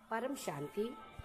పరం శాంతి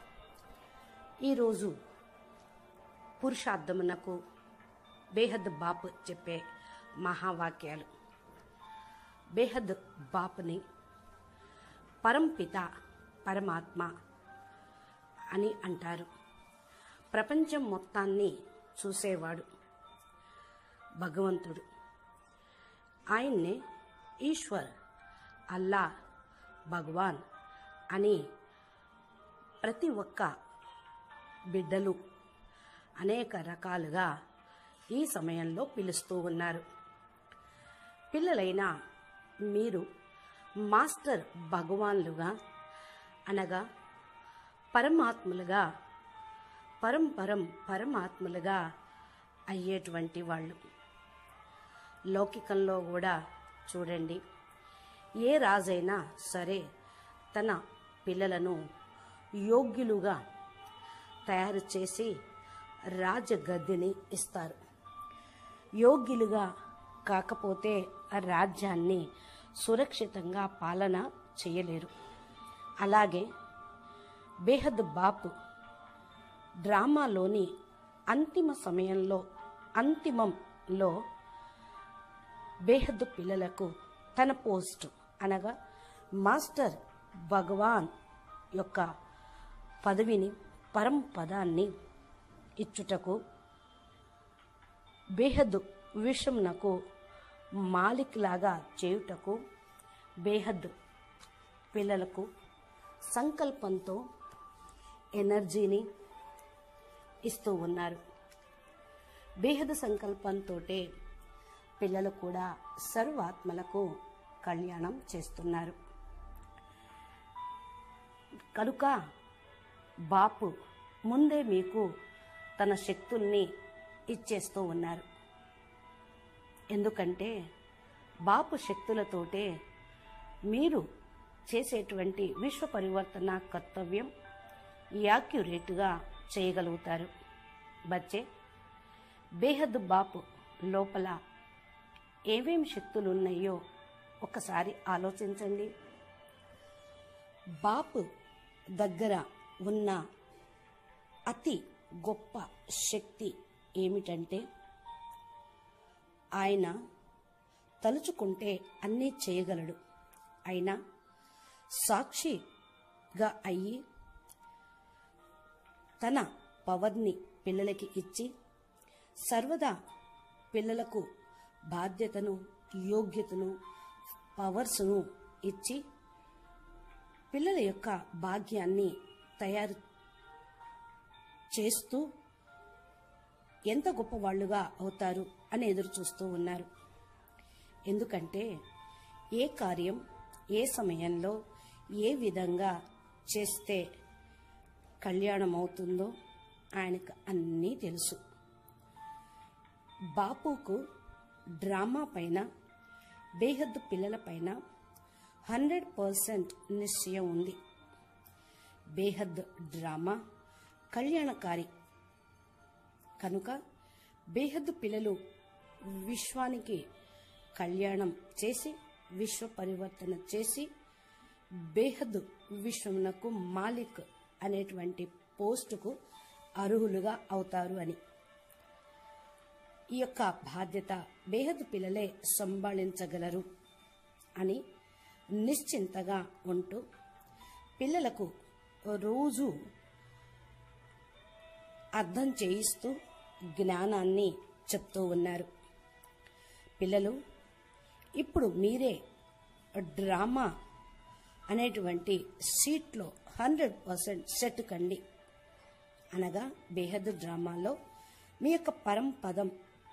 ఈరోజు పురుషార్థమునకు బేహద్ బాపు చెప్పే మహావాక్యాలు బేహద్ బాపుని పరంపిత పరమాత్మ అని అంటారు ప్రపంచం మొత్తాన్ని చూసేవాడు భగవంతుడు ఆయన్నే ఈశ్వర్ అల్లా భగవాన్ అని ప్రతి ఒక్క బిడ్డలు అనేక రకాలుగా ఈ సమయంలో పిలుస్తూ ఉన్నారు పిల్లలైన మీరు మాస్టర్ భగవాన్లుగా అనగా పరమాత్ములుగా పరంపరం పరమాత్ములుగా అయ్యేటువంటి వాళ్ళు లౌకికంలో కూడా చూడండి ఏ రాజైనా సరే తన పిల్లలను యోగ్యులుగా తయారు చేసి రాజగద్దెని ఇస్తారు యోగ్యులుగా కాకపోతే ఆ రాజ్యాన్ని సురక్షితంగా పాలన చేయలేరు అలాగే బేహద్ బాపు డ్రామాలోని అంతిమ సమయంలో అంతిమంలో బేహద్ పిల్లలకు తన పోస్ట్ అనగా మాస్టర్ భగవాన్ యొక్క పదవిని పరం పదాన్ని ఇచ్చుటకు బేహద్ విషమునకు మాలిక్ లాగా చేయుటకు బేహద్ పిల్లలకు సంకల్పంతో ఎనర్జీని ఇస్తూ ఉన్నారు బేహద్ సంకల్పంతో పిల్లలు కూడా సర్వాత్మలకు కళ్యాణం చేస్తున్నారు కనుక బాపు ముందే మీకు తన శక్తుల్ని ఇచ్చేస్తూ ఉన్నారు ఎందుకంటే బాపు శక్తులతోటే మీరు చేసేటువంటి విశ్వ పరివర్తన కర్తవ్యం యాక్యురేట్గా చేయగలుగుతారు బచ్చే బేహద్ బాపు లోపల ఏమేం శక్తులు ఉన్నాయో ఒకసారి ఆలోచించండి బాపు దగ్గర ఉన్న అతి గొప్ప శక్తి ఏమిటంటే ఆయన తలుచుకుంటే అన్నీ చేయగలడు అయినా సాక్షిగా అయ్యి తన పవర్ని పిల్లలకి ఇచ్చి సర్వదా పిల్లలకు బాధ్యతను యోగ్యతను పవర్స్ను ఇచ్చి పిల్లల యొక్క భాగ్యాన్ని తయారు చేస్తూ ఎంత గొప్పవాళ్లుగా అవుతారు అని ఎదురు చూస్తూ ఉన్నారు ఎందుకంటే ఏ కార్యం ఏ సమయంలో ఏ విధంగా చేస్తే కళ్యాణం అవుతుందో ఆయనకు అన్నీ తెలుసు బాపుకు డ్రామా పైన బేహద్దు పిల్లల పైన హండ్రెడ్ పర్సెంట్ నిశ్చయం ఉంది బేహద్ డ్రామా కళ్యాణకారి కనుక బేహద్దు పిల్లలు విశ్వానికి కళ్యాణం చేసి విశ్వ పరివర్తన చేసి బేహద్ విశ్వమునకు మాలిక్ అనేటువంటి పోస్టుకు అర్హులుగా అవుతారు అని ఈ యొక్క బాధ్యత బేహద్ పిల్లలే సంభాళించగలరు అని నిశ్చింతగా ఉంటూ పిల్లలకు రోజు అర్థం చేయిస్తూ జ్ఞానాన్ని చెప్తూ ఉన్నారు పిల్లలు ఇప్పుడు మీరే డ్రామా అనేటువంటి సీట్లో హండ్రెడ్ పర్సెంట్ సెట్ కండి అనగా బేహద్ డ్రామాలో మీ యొక్క పరంపదం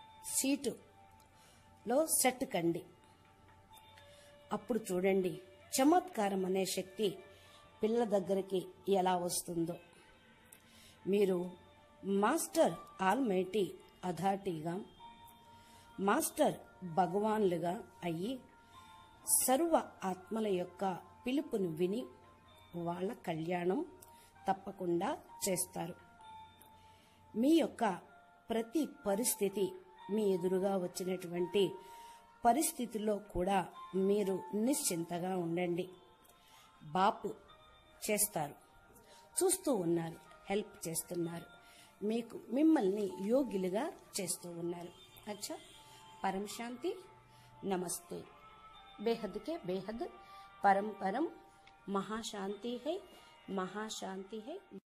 సీటులో సెట్ కండి అప్పుడు చూడండి చమత్కారం అనే శక్తి పిల్లల దగ్గరికి ఎలా వస్తుందో మీరు మాస్టర్ ఆల్మైటీ అథారిటీగా మాస్టర్ భగవాన్లుగా అయ్యి సర్వ ఆత్మల యొక్క పిలుపును విని వాళ్ళ కళ్యాణం తప్పకుండా చేస్తారు మీ యొక్క ప్రతి పరిస్థితి మీ ఎదురుగా వచ్చినటువంటి పరిస్థితుల్లో కూడా మీరు నిశ్చింతగా ఉండండి బాపు చేస్తారు చూస్తూ ఉన్నారు హెల్ప్ చేస్తున్నారు మీకు మిమ్మల్ని యోగ్యులుగా చేస్తూ ఉన్నారు అచ్చా పరం శాంతి నమస్తే बेहद के बेहद परम परम महाशांति है महाशांति है